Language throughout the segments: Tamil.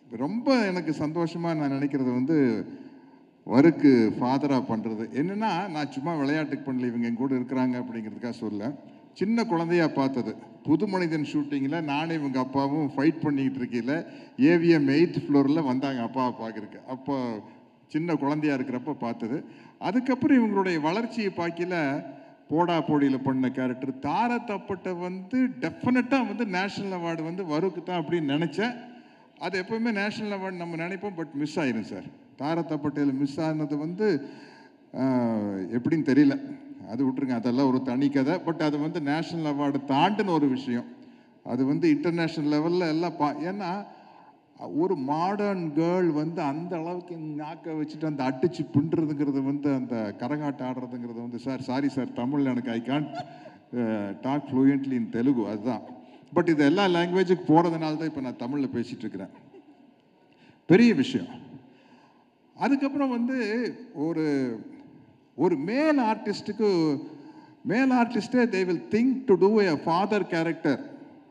ரொம்ப எனக்கு சந்தோஷமாக நான் நினைக்கிறது வந்து வருக்கு ஃபாதராக பண்ணுறது என்னென்னா நான் சும்மா விளையாட்டுக்கு பண்ணல இவங்க என் கூட இருக்கிறாங்க அப்படிங்கிறதுக்காக சொல்ல சின்ன குழந்தையா பார்த்தது புது மனிதன் ஷூட்டிங்கில் நானும் இவங்க அப்பாவும் ஃபைட் பண்ணிக்கிட்டு இருக்கையில் ஏவிஎம் எயித் ஃப்ளோரில் வந்தாங்க அப்பாவை பார்க்குறக்கு அப்போ சின்ன குழந்தையா இருக்கிறப்ப பார்த்தது அதுக்கப்புறம் இவங்களுடைய வளர்ச்சியை பார்க்கல போடா போடியில் பண்ண கேரக்டர் தார தப்பட்ட வந்து டெஃபினட்டாக வந்து நேஷ்னல் அவார்டு வந்து வருக்கு தான் அப்படின்னு நினச்சேன் அது எப்பவுமே நேஷ்னல் அவார்டு நம்ம நினைப்போம் பட் மிஸ் ஆயிரும் சார் தார தப்பட்டையில் மிஸ் ஆனது வந்து ஆஹ், எப்படின்னு தெரியல அது விட்டுருங்க அதெல்லாம் ஒரு தனி கதை பட் அது வந்து நேஷ்னல் அவார்டு தாண்டின ஒரு விஷயம் அது வந்து இன்டர்நேஷ்னல் லெவலில் எல்லாம் பா ஏன்னா ஒரு மாடர்ன் கேர்ள் வந்து அந்த அளவுக்கு நாக்க வச்சுட்டு அந்த அடிச்சு பின்னுறதுங்கிறது வந்து அந்த கரகாட்டம் ஆடுறதுங்கிறது வந்து சார் சாரி சார் தமிழ் எனக்கு I can't talk fluently in Telugu அதுதான் பட் இது எல்லா லாங்குவேஜுக்கு போகிறதுனால தான் இப்போ நான் தமிழில் பேசிகிட்டு இருக்கிறேன் பெரிய விஷயம் அதுக்கப்புறம் வந்து ஒரு ஒரு மேல் ஆர்டிஸ்ட்டுக்கு மேல் ஆர்டிஸ்டே they will think to do a father character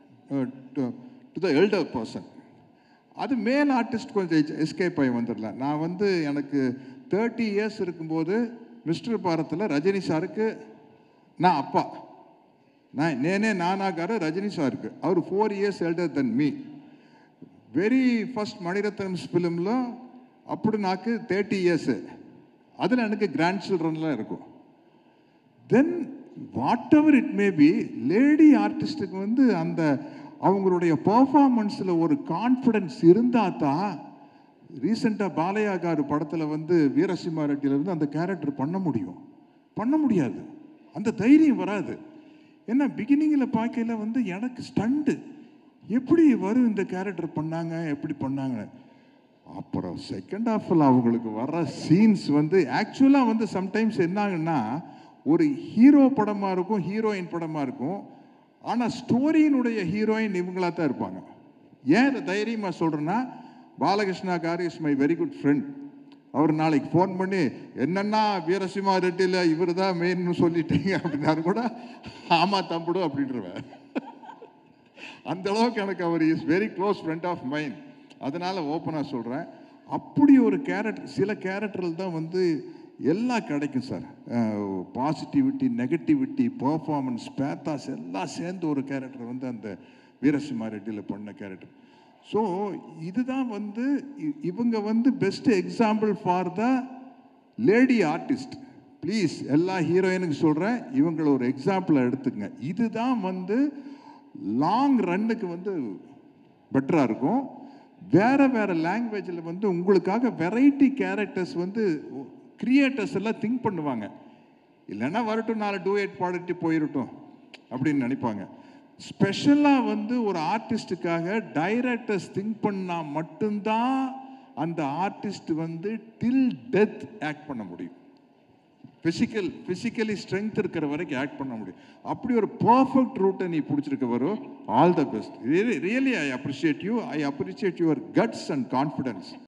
to the elder person அது மேல் ஆர்டிஸ்ட் கொஞ்சம் எஸ்கேப் ஆகி வந்துடலாம் நான் வந்து எனக்கு தேர்ட்டி இயர்ஸ் இருக்கும்போது மிஸ்டர் பாரத்தில் ரஜினி சாருக்கு நான் அப்பா நான் நேனே நானாகாரு ரஜினி சாருக்கு அவர் four years elder than me very first Mani Ratnam ஃபிலிமில் அப்படி நாக்கு தேர்ட்டி இயர்ஸு அதில் எனக்கு கிராண்ட் சில்ட்ரன்லாம் இருக்கும் then whatever it may be lady ஆர்டிஸ்ட்டுக்கு வந்து அந்த அவங்களுடைய பர்ஃபார்மன்ஸில் ஒரு கான்ஃபிடன்ஸ் இருந்தால் தான் ரீசெண்டாக பாலையா காரு படத்தில் வந்து வீரசிம்மா ரெட்டியில் வந்து அந்த கேரக்டர் பண்ண முடியும் பண்ண முடியாது அந்த தைரியம் வராது ஏன்னா பிகினிங்கில் பார்க்கையில வந்து எனக்கு ஸ்டண்டு எப்படி வரும் இந்த கேரக்டர் பண்ணாங்க எப்படி பண்ணாங்க அப்புறம் செகண்ட் ஹாஃபில் அவங்களுக்கு வர்ற சீன்ஸ் வந்து ஆக்சுவலாக வந்து சம்டைம்ஸ் என்னாங்கன்னா ஒரு ஹீரோ படமாக இருக்கும் ஹீரோயின் படமாக இருக்கும் ஆனால் ஸ்டோரியினுடைய ஹீரோயின் இவங்களா தான் இருப்பாங்க ஏன் இதை தைரியமாக சொல்கிறேன்னா Balakrishna garu is my very good friend அவர் நாளைக்கு ஃபோன் பண்ணி என்னன்னா வீரசிம்மா ரெட்டியில் இவர் தான் மெயின்னு சொல்லிட்டீங்க அப்படின்னாரு கூட ஆமாம் தம்பிடு அப்படின்றவேன் அந்த அளவுக்கு எனக்கு அவர் is very close friend of mind அதனால ஓப்பனாக சொல்கிறேன் அப்படி ஒரு கேரக்டர் சில கேரக்டர்கள் தான் வந்து எல்லாம் கிடைக்கும் sir positivity negativity performance pathos எல்லாம் சேர்ந்து ஒரு கேரக்டர் வந்து அந்த வீரசிம்மா ரெட்டியில் பண்ண கேரக்டர் ஸோ இதுதான் வந்து இ- இவங்க வந்து best example for the lady artist please எல்லா ஹீரோயினுக்கு சொல்கிறேன் இவங்களை ஒரு எக்ஸாம்பிளை எடுத்துக்கங்க இதுதான் வந்து லாங் ரன்னுக்கு வந்து பெட்டராக இருக்கும் வேற வேற லாங்குவேஜில் வந்து உங்களுக்காக வெரைட்டி கேரக்டர்ஸ் வந்து கிரியேட்டர்ஸ் எல்லாம் திங்க் பண்ணுவாங்க இல்லைன்னா வரட்டும் நாலு டூயட் பாடிட்டு போயிடட்டும் அப்படின்னு நினைப்பாங்க ஸ்பெஷலாக வந்து ஒரு ஆர்டிஸ்ட்டுக்காக டைரக்டர்ஸ் திங்க் பண்ணால் மட்டும்தான் அந்த ஆர்டிஸ்ட் வந்து டில் டெத் ஆக்ட் பண்ண முடியும் ஃபிசிக்கல் ஃபிசிக்கலி ஸ்ட்ரென்த் இருக்கிற வரைக்கும் ஆக்ட் பண்ண முடியும் அப்படி ஒரு பர்ஃபெக்ட் ரூட்டை நீ பிடிச்சிருக்க வரும் all the best really I appreciate you I appreciate your guts and confidence